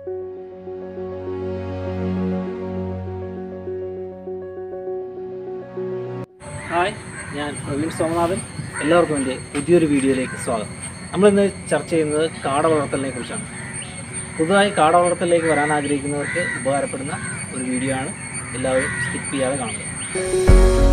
hi ഞാൻ പ്രവീൺ സോമനാഥൻ എല്ലാവർക്കും എൻ്റെ പുതിയൊരു വീഡിയോയിലേക്ക് സ്വാഗതം നമ്മളിന്ന് ചർച്ച ചെയ്യുന്നത് കാട വളർത്തലിനെ കുറിച്ചാണ് പുതുതായി കാട വളർത്തലിലേക്ക് വരാൻ ആഗ്രഹിക്കുന്നവർക്ക് ഉപകാരപ്പെടുന്ന ഒരു വീഡിയോ ആണ് എല്ലാവരും സ്കിപ്പ് ചെയ്യാതെ കാണുക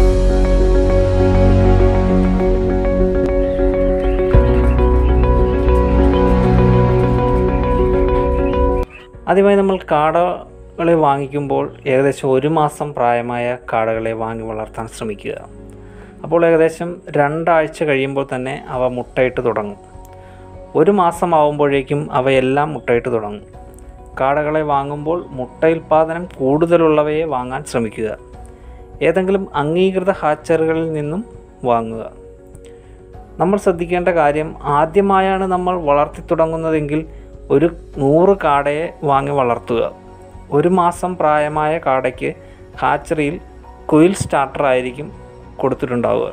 ആദ്യമായി നമ്മൾ കാടകളെ വാങ്ങിക്കുമ്പോൾ ഏകദേശം ഒരു മാസം പ്രായമായ കാടകളെ വാങ്ങി വളർത്താൻ ശ്രമിക്കുക അപ്പോൾ ഏകദേശം രണ്ടാഴ്ച കഴിയുമ്പോൾ തന്നെ അവ മുട്ടയിട്ട് തുടങ്ങും ഒരു മാസം ആവുമ്പോഴേക്കും അവയെല്ലാം മുട്ടയിട്ട് തുടങ്ങും കാടകളെ വാങ്ങുമ്പോൾ മുട്ട ഉൽപ്പാദനം കൂടുതലുള്ളവയെ വാങ്ങാൻ ശ്രമിക്കുക ഏതെങ്കിലും അംഗീകൃത ഹാച്ചറുകളിൽ നിന്നും വാങ്ങുക നമ്മൾ ശ്രദ്ധിക്കേണ്ട കാര്യം ആദ്യമായാണ് നമ്മൾ വളർത്തി തുടങ്ങുന്നതെങ്കിൽ ഒരു നൂറ് കാടയെ വാങ്ങി വളർത്തുക ഒരു മാസം പ്രായമായ കാടയ്ക്ക് ഹാച്ചറിയിൽ കുയിൽ സ്റ്റാർട്ടർ ആയിരിക്കും കൊടുത്തിട്ടുണ്ടാവുക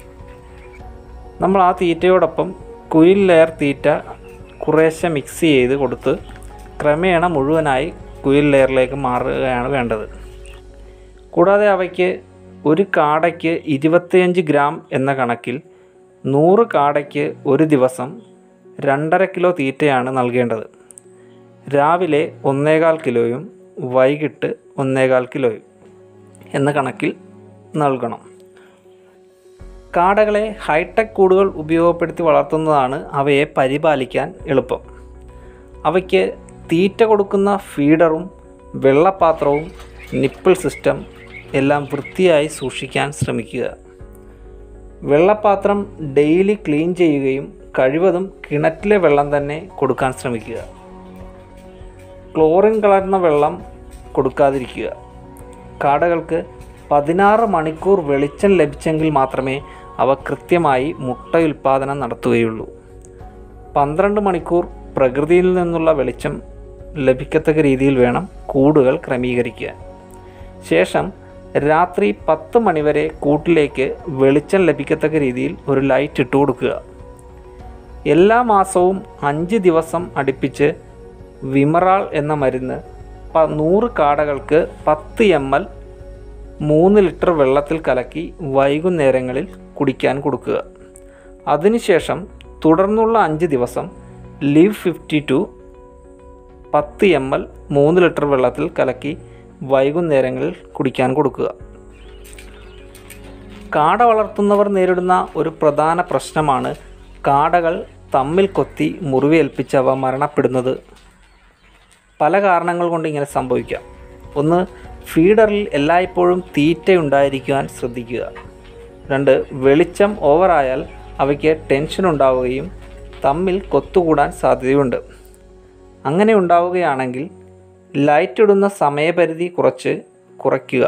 നമ്മൾ ആ തീറ്റയോടൊപ്പം കുയിൽ ലെയർ തീറ്റ കുറേശ്ശെ മിക്സ് ചെയ്ത് കൊടുത്ത് ക്രമേണ മുഴുവനായി കുയിൽ ലെയറിലേക്ക് മാറുകയാണ് വേണ്ടത് കൂടാതെ അവയ്ക്ക് ഒരു കാടയ്ക്ക് ഇരുപത്തിയഞ്ച് ഗ്രാം എന്ന കണക്കിൽ നൂറ് കാടയ്ക്ക് ഒരു ദിവസം രണ്ടര കിലോ തീറ്റയാണ് നൽകേണ്ടത് രാവിലെ ഒന്നേകാൽ കിലോയും വൈകിട്ട് ഒന്നേകാൽ കിലോയും എന്ന കണക്കിൽ നൽകണം കാടകളെ ഹൈടെക് കൂടുകൾ ഉപയോഗപ്പെടുത്തി വളർത്തുന്നതാണ് അവയെ പരിപാലിക്കാൻ എളുപ്പം അവയ്ക്ക് തീറ്റ കൊടുക്കുന്ന ഫീഡറും വെള്ളപ്പാത്രവും നിപ്പിൾ സിസ്റ്റം എല്ലാം വൃത്തിയായി സൂക്ഷിക്കാൻ ശ്രമിക്കുക വെള്ളപ്പാത്രം ഡെയിലി ക്ലീൻ ചെയ്യുകയും കഴിവതും കിണറ്റിലെ വെള്ളം തന്നെ കൊടുക്കാൻ ശ്രമിക്കുക ക്ലോറിൻ കലർന്ന വെള്ളം കൊടുക്കാതിരിക്കുക കാടകൾക്ക് പതിനാറ് മണിക്കൂർ വെളിച്ചം ലഭിച്ചെങ്കിൽ മാത്രമേ അവ കൃത്യമായി മുട്ട ഉൽപ്പാദനം നടത്തുകയുള്ളൂ പന്ത്രണ്ട് മണിക്കൂർ പ്രകൃതിയിൽ നിന്നുള്ള വെളിച്ചം ലഭിക്കത്തക്ക രീതിയിൽ വേണം കൂടുകൾ ക്രമീകരിക്കുക ശേഷം രാത്രി പത്ത് മണിവരെ കൂട്ടിലേക്ക് വെളിച്ചം ലഭിക്കത്തക്ക രീതിയിൽ ഒരു ലൈറ്റ് ഇട്ട് കൊടുക്കുക എല്ലാ മാസവും അഞ്ച് ദിവസം അടുപ്പിച്ച് വിമറാൾ എന്ന മരുന്ന് പ നൂറ് കാടകൾക്ക് പത്ത് എം എൽ മൂന്ന് ലിറ്റർ വെള്ളത്തിൽ കലക്കി വൈകുന്നേരങ്ങളിൽ കുടിക്കാൻ കൊടുക്കുക അതിനുശേഷം തുടർന്നുള്ള അഞ്ച് ദിവസം ലിവ് ഫിഫ്റ്റി ടു പത്ത് എം എൽ മൂന്ന് ലിറ്റർ വെള്ളത്തിൽ കലക്കി വൈകുന്നേരങ്ങളിൽ കുടിക്കാൻ കൊടുക്കുക കാട വളർത്തുന്നവർ നേരിടുന്ന ഒരു പ്രധാന പ്രശ്നമാണ് കാടകൾ തമ്മിൽ കൊത്തി മുറിവേൽപ്പിച്ച് അവ മരണപ്പെടുന്നത് പല കാരണങ്ങൾ കൊണ്ട് ഇങ്ങനെ സംഭവിക്കാം ഒന്ന് ഫീഡറിൽ എല്ലായ്പ്പോഴും തീറ്റ ഉണ്ടായിരിക്കുവാൻ ശ്രദ്ധിക്കുക രണ്ട് വെളിച്ചം ഓവറായാൽ അവയ്ക്ക് ടെൻഷൻ ഉണ്ടാവുകയും തമ്മിൽ കൊത്തുകൂടാൻ സാധ്യതയുണ്ട് അങ്ങനെ ഉണ്ടാവുകയാണെങ്കിൽ ലൈറ്റ് ഇടുന്ന സമയപരിധി കുറച്ച് കുറയ്ക്കുക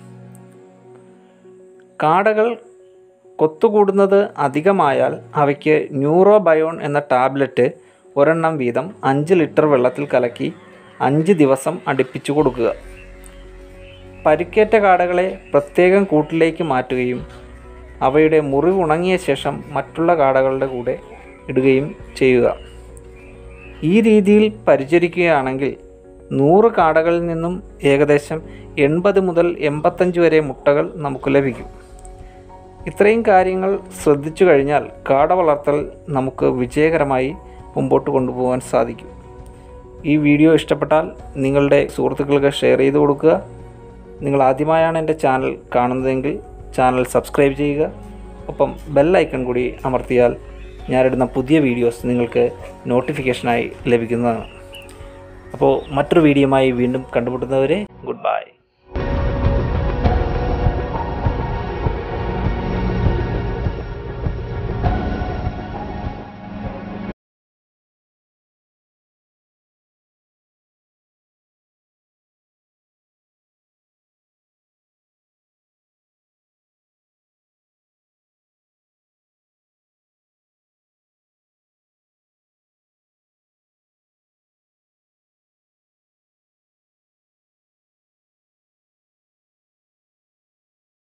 കാടകൾ കൊത്തുകൂടുന്നത് അധികമായാൽ അവയ്ക്ക് ന്യൂറോബയോൺ എന്ന ടാബ്ലറ്റ് ഒരെണ്ണം വീതം അഞ്ച് ലിറ്റർ വെള്ളത്തിൽ കലക്കി അഞ്ച് ദിവസം അടുപ്പിച്ചു കൊടുക്കുക പരിക്കേറ്റ കാടകളെ പ്രത്യേകം കൂട്ടിലേക്ക് മാറ്റുകയും അവയുടെ മുറിവ് ഉണങ്ങിയ ശേഷം മറ്റുള്ള കാടകളുടെ കൂടെ ഇടുകയും ചെയ്യുക ഈ രീതിയിൽ പരിചരിക്കുകയാണെങ്കിൽ നൂറ് കാടകളിൽ നിന്നും ഏകദേശം എൺപത് മുതൽ എൺപത്തഞ്ച് വരെ മുട്ടകൾ നമുക്ക് ലഭിക്കും ഇത്രയും കാര്യങ്ങൾ ശ്രദ്ധിച്ചു കഴിഞ്ഞാൽ കാട വളർത്തൽ നമുക്ക് വിജയകരമായി മുമ്പോട്ട് കൊണ്ടുപോകാൻ സാധിക്കും ഈ വീഡിയോ ഇഷ്ടപ്പെട്ടാൽ നിങ്ങളുടെ സുഹൃത്തുക്കൾക്ക് ഷെയർ ചെയ്ത് കൊടുക്കുക നിങ്ങൾ ആദ്യമായാണ് എൻ്റെ ചാനൽ കാണുന്നതെങ്കിൽ ചാനൽ സബ്സ്ക്രൈബ് ചെയ്യുക ഒപ്പം ബെൽ ഐക്കൺ കൂടി അമർത്തിയാൽ ഞാനിടുന്ന പുതിയ വീഡിയോസ് നിങ്ങൾക്ക് നോട്ടിഫിക്കേഷനായി ലഭിക്കുന്നതാണ് അപ്പോൾ മറ്റൊരു വീഡിയോയുമായി വീണ്ടും കണ്ടുമുട്ടുന്നവരെ ഗുഡ് ബൈ